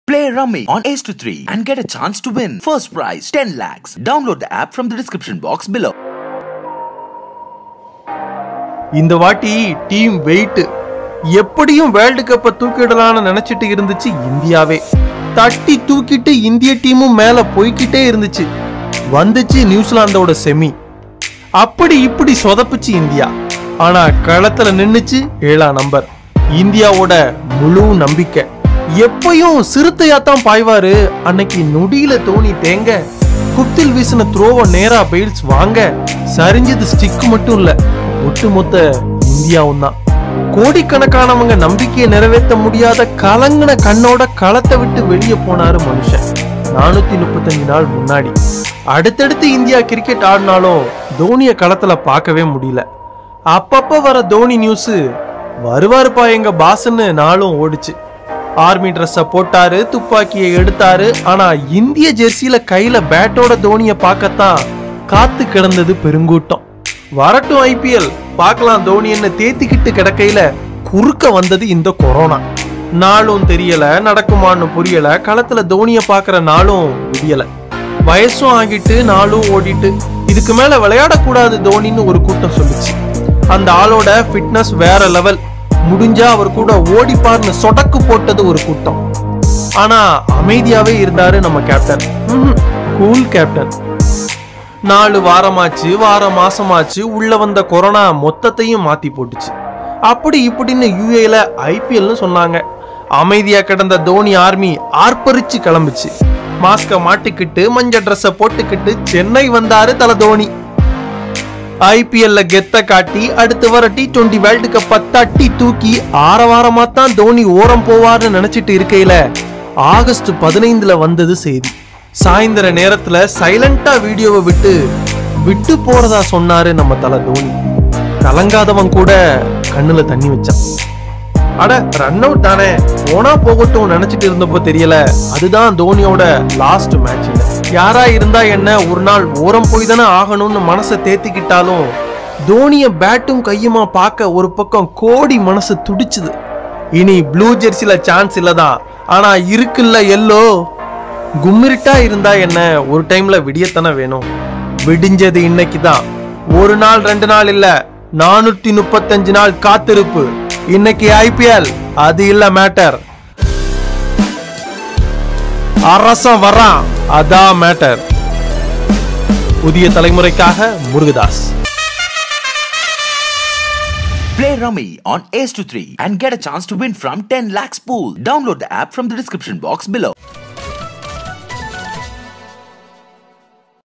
Play Rummy on Ace to 3 and get a chance to win. First prize 10 lakhs. Download the app from the description box below. இந்த வாட்டி team wait எப்படியும் world கப்பை தூக்கிடலாம்னு நினைச்சிட்டு இருந்துச்சு இந்தியாவே தட்டி தூக்கிட்டு இந்திய டீமும் மேல போய்க்கிட்டே இருந்துச்சு வந்துச்சு நியூசிலாந்தோட செமி அப்படி இப்படி சொதப்புச்சு இந்தியா ஆனா களத்துல நின்னுச்சு ஏழாம் நம்பர் இந்தியாவோட முழு நம்பிக்கை எப்பயும் சிறுத்தையாத்தான் பாய்வாரு அன்னைக்கு நொடியில தோனி தேங்க குத்தில் வீசின த்ரோவ நேரா பெயில்ஸ் வாங்க சரிஞ்சது ஸ்டிக் மட்டும் இல்ல ஒட்டுமொத்த இந்தியாவும் தான் கோடிக்கணக்கானவங்க நம்பிக்கையை நிறைவேற்ற முடியாத கலங்கின கண்ணோட களத்தை விட்டு வெளியே போனாரு மனுஷன் நானூத்தி முப்பத்தஞ்சு நாள் முன்னாடி அடுத்தடுத்து இந்தியா கிரிக்கெட் ஆடினாலும் தோனிய களத்துல பார்க்கவே முடியல அப்பப்ப வர தோனி நியூஸ் வருவாருப்பா எங்க பாஸ்ன்னு நாளும் ஓடுச்சு ஆர்மி ட்ரெஸ்ஸ போட்டாரு துப்பாக்கியை எடுத்தாரு ஆனா இந்திய ஜெர்சியில கையில பேட்டோட தோனிய பார்க்கத்தான் காத்து கிடந்தது பெருங்கூட்டம் வரட்டும் ஐபிஎல் பார்க்கலாம் தோனி என்ன தேத்திக்கிட்டு கிடக்கையில குறுக்க வந்தது இந்த கொரோனா நாளும் தெரியல நடக்குமான்னு புரியல களத்துல தோனிய பாக்குற நாளும் விடியல வயசும் ஆகிட்டு நாளும் ஓடிட்டு இதுக்கு மேல விளையாடக்கூடாது தோனின்னு ஒரு கூட்டம் சொல்லுச்சு அந்த ஆளோட ஃபிட்னஸ் வேற லெவல் முடிஞ்சா அவர் கூட ஓடிப்பார்னு சொடக்கு போட்டது ஒரு கூட்டம் ஆனா அமைதியாவே இருந்தாரு நம்ம கேப்டன் கூல் கேப்டன் நாலு வாரமாச்சு வாரம் மாசமாச்சு உள்ள வந்த கொரோனா மொத்தத்தையும் மாத்தி போட்டுச்சு அப்படி இப்படின்னு யூஏல ஐபிஎல்னு சொன்னாங்க அமைதியா கிடந்த தோனி ஆர்மி ஆர்ப்பரிச்சு கிளம்புச்சு மாஸ்க மாட்டிக்கிட்டு மஞ்ச ட்ரெஸ்ஸ போட்டுக்கிட்டு சென்னை வந்தாரு தல தோனி ஐபிஎல்ல கெத்த காட்டி அடுத்து வர டி டுவெண்டி வேர்ல்டு கப்ப தட்டி தூக்கி ஆரவாரமா தான் தோனி ஓரம் போவார்னு நினைச்சிட்டு இருக்கையில ஆகஸ்ட் பதினைந்துல வந்தது செய்தி சாயந்தர நேரத்துல சைலண்டா வீடியோவை விட்டு விட்டு போறதா சொன்னாரு நம்ம தல தோனி கலங்காதவன் கூட கண்ணுல தண்ணி வச்சான் அட ரன் அவுட் தானே போனா போகட்டும் நினைச்சிட்டு இருந்தப்போ தெரியல அதுதான் தோனியோட லாஸ்ட் மேட்ச் யாரா இருந்தா என்ன ஒரு நாள் ஓரம் போய் தானே ஆகணும்னு மனசை தேத்திக்கிட்டாலும் தோனிய பேட்டும் கையுமா பார்க்க ஒரு பக்கம் கோடி மனசு துடிச்சுது இனி ப்ளூ ஜெர்சில சான்ஸ் இல்லதான் ஆனா இருக்குல்ல எல்லோ கும்மிருட்டா இருந்தா என்ன ஒரு டைம்ல விடியத்தானே வேணும் விடிஞ்சது இன்னைக்கு தான் ஒரு நாள் ரெண்டு நாள் இல்ல நானூத்தி முப்பத்தஞ்சு நாள் காத்திருப்பு இன்னைக்கு ஐபிஎல் அது இல்ல மேட்டர் அரசம் வர்றான் அதான் மேட்டர் புதிய தலைமுறைக்காக Murugadoss Play Rummy on Ace to 3 and get a chance to win from 10 lakhs pool. Download the app from the description box below.